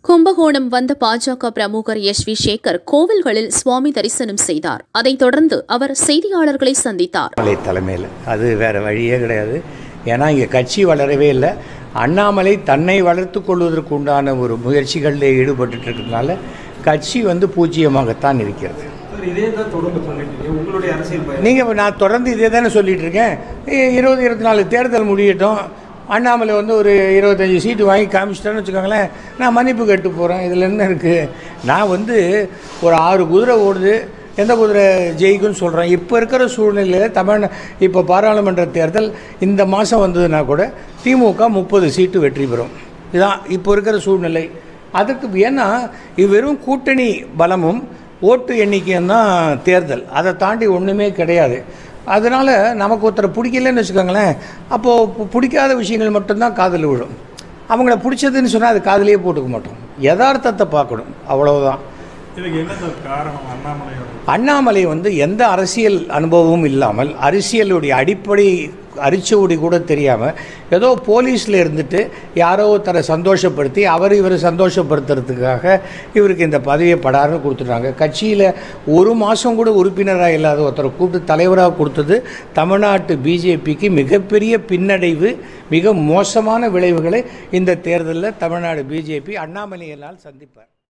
கும்பகோணம் வந்த பாஜக பிரமுகர் எஸ் வி சேகர் கோவில்களில் சுவாமி தரிசனம் செய்தார் அதைத் தொடர்ந்து அவர் செய்தியாளர்களை சந்தித்தார் அண்ணாமலை தலைமையில் அது வேறு வழியே கிடையாது ஏன்னா இங்கே கட்சி வளரவே இல்லை அண்ணாமலை தன்னை வளர்த்து கொள்வதற்கு உண்டான ஒரு முயற்சிகளில் ஈடுபட்டுட்டு இருக்கிறதுனால கட்சி வந்து பூஜ்ஜியமாகத்தான் இருக்கிறது சார் இதே தான் தொடர்ந்து பண்ணிட்டு இருக்கீங்க உங்களுடைய அரசியல் பயணம் நீங்கள் நான் தொடர்ந்து இதே தானே சொல்லிட்டு இருக்கேன் இ- இருபது இருபத்தி நாலு தேர்தல் முடியட்டும் அண்ணாமலை வந்து ஒரு இருபத்தஞ்சி சீட்டு வாங்கி காமிச்சிட்டேன்னு வச்சுக்கோங்களேன் நான் மன்னிப்பு கேட்டு போகிறேன் இதில் என்ன இருக்குது நான் வந்து ஒரு ஆறு குதிரை ஓடுது எந்த குதிரை ஜெயிக்கும்னு சொல்கிறேன் இப்போ இருக்கிற சூழ்நிலையில் தமிழ் இப்போ பாராளுமன்ற தேர்தல் இந்த மாதம் வந்ததுன்னா கூட திமுக முப்பது சீட்டு வெற்றி பெறும் இதான் இப்போ இருக்கிற சூழ்நிலை அதுக்கு ஏன்னா இது வெறும் கூட்டணி பலமும் ஓட்டு எண்ணிக்கையும் தான் தேர்தல் அதை தாண்டி ஒன்றுமே கிடையாது அதனால் நமக்கு ஒருத்தரை பிடிக்கலன்னு வச்சுக்கோங்களேன் அப்போது பு- பிடிக்காத விஷயங்கள் மட்டும்தான் காதில் விழும் அவங்கள பிடிச்சதுன்னு சொன்னால் அது காதுலயே போட்டுக்க மாட்டோம் யதார்த்தத்தை பார்க்கணும் அவ்வளவுதான் இதுக்கு என்ன சார் காரணம் அண்ணாமலையோட அண்ணாமலை வந்து எந்த அரசியல் அனுபவமும் இல்லாமல் அரசியலுடைய அடிப்படை அரிச்சுவடி கூட தெரியாமல் ஏதோ போலீஸில் இருந்துட்டு யாரோ ஒருத்தரை சந்தோஷப்படுத்தி அவர் இவரை சந்தோஷப்படுத்துறதுக்காக இவருக்கு இந்த பதவியை படாருன்னு கொடுத்துட்டாங்க கட்சியில் ஒரு மாதம் கூட உறுப்பினராக இல்லாத ஒருத்தரை கூப்பிட்டு தலைவராக கொடுத்தது தமிழ்நாட்டு பிஜேபிக்கு மிகப்பெரிய பின்னடைவு மிக மோசமான விளைவுகளை இந்த தேர்தலில் தமிழ்நாடு பிஜேபி அண்ணாமலையினால் சந்திப்பார்